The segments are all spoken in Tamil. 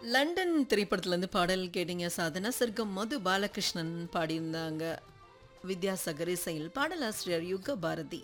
லண்டன் திரைப்படத்துலேருந்து பாடல் கேட்டீங்க சாதனா சர்க்கம் மது பாலகிருஷ்ணன் பாடியிருந்தாங்க வித்யாசாகர் இசையில் பாடலாசிரியர் யுக பாரதி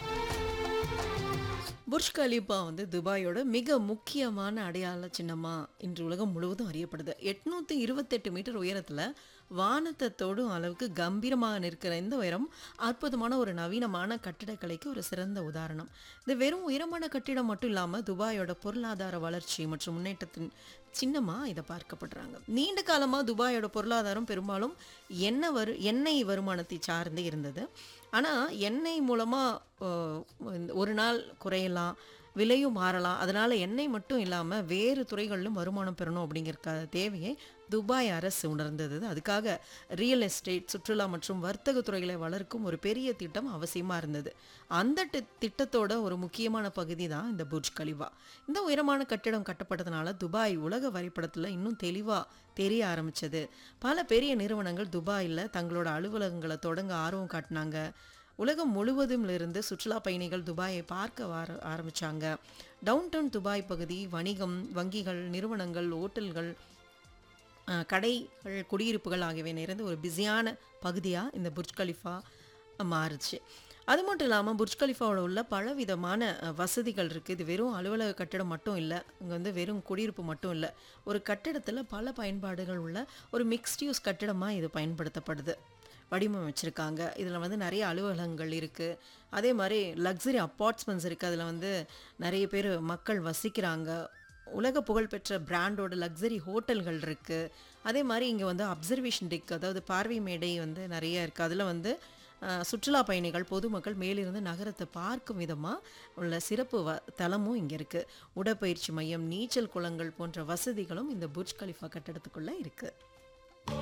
புர்ஜ் கலீஃபா வந்து துபாயோட மிக முக்கியமான அடையாள சின்னமா இன்று உலகம் முழுவதும் அறியப்படுது எட்நூத்தி இருபத்தெட்டு மீட்டர் உயரத்துல வானத்தை தொடும் அளவுக்கு கம்பீரமாக நிற்கிற இந்த உயரம் அற்புதமான ஒரு நவீனமான கட்டிடக்கலைக்கு ஒரு சிறந்த உதாரணம் இது வெறும் உயரமான கட்டிடம் மட்டும் இல்லாம துபாயோட பொருளாதார வளர்ச்சி மற்றும் முன்னேற்றத்தின் சின்னமா இதை பார்க்கப்படுறாங்க நீண்ட காலமா துபாயோட பொருளாதாரம் பெரும்பாலும் எண்ணெய் வரு எண்ணெய் வருமானத்தை சார்ந்தே இருந்தது ஆனா எண்ணெய் மூலமா அஹ், ஒரு நாள் குறையலாம் விலையும் மாறலாம் அதனால எண்ணெய் மட்டும் இல்லாம வேறு துறைகளிலும் வருமானம் பெறணும் அப்படிங்கிற க- தேவையை துபாய் அரசு உணர்ந்தது அதுக்காக ரியல் எஸ்டேட் சுற்றுலா மற்றும் வர்த்தக துறைகளை வளர்க்கும் ஒரு பெரிய திட்டம் அவசியமா இருந்தது அந்த தி- திட்டத்தோட ஒரு முக்கியமான பகுதி தான் இந்த புர்ஜ் கலிவா இந்த உயரமான கட்டிடம் கட்டப்பட்டதுனால துபாய் உலக வரைபடத்துல இன்னும் தெளிவா தெரிய ஆரம்பிச்சது பல பெரிய நிறுவனங்கள் துபாயில் தங்களோட அலுவலகங்களை தொடங்க ஆர்வம் காட்டினாங்க உலகம் முழுவதும் இருந்து சுற்றுலா பயணிகள் துபாயை பார்க்க வர ஆரம்பிச்சாங்க டவுன் டவுன் துபாய் பகுதி வணிகம் வங்கிகள் நிறுவனங்கள் ஓட்டல்கள் அஹ், கடைகள் குடியிருப்புகள் ஆகியவை நிறைந்த ஒரு பிஸியான பகுதியாக இந்த புர்ஜ் கலிஃபா மாறுச்சு அது மட்டும் இல்லாமல் புர்ஜ் கலிஃபாவில் உள்ள பலவிதமான அஹ், வசதிகள் இருக்குது இது வெறும் அலுவலக கட்டிடம் மட்டும் இல்லை இங்கே வந்து வெறும் குடியிருப்பு மட்டும் இல்லை ஒரு கட்டிடத்தில் பல பயன்பாடுகள் உள்ள ஒரு மிக்ஸ்ட் யூஸ் கட்டிடமாக இது பயன்படுத்தப்படுது வடிவமைச்சிருக்காங்க இதில் வந்து நிறைய அலுவலகங்கள் இருக்குது அதே மாதிரி லக்ஸரி அப்பார்ட்மெண்ட்ஸ் இருக்குது அதில் வந்து நிறைய பேர் மக்கள் வசிக்கிறாங்க உலக புகழ்பெற்ற பிராண்டோட லக்ஸரி ஹோட்டல்கள் இருக்குது அதே மாதிரி இங்கே வந்து அப்சர்வேஷன் டெக் அதாவது பார்வை மேடை வந்து நிறைய இருக்குது அதில் வந்து அஹ், சுற்றுலா பயணிகள் பொதுமக்கள் மேலிருந்து நகரத்தை பார்க்கும் விதமாக உள்ள சிறப்பு வ தலமும் இங்கே இருக்குது உடற்பயிற்சி மையம் நீச்சல் குளங்கள் போன்ற வசதிகளும் இந்த புர்ஜ் கலிஃபா கட்டடத்துக்குள்ளே இருக்குது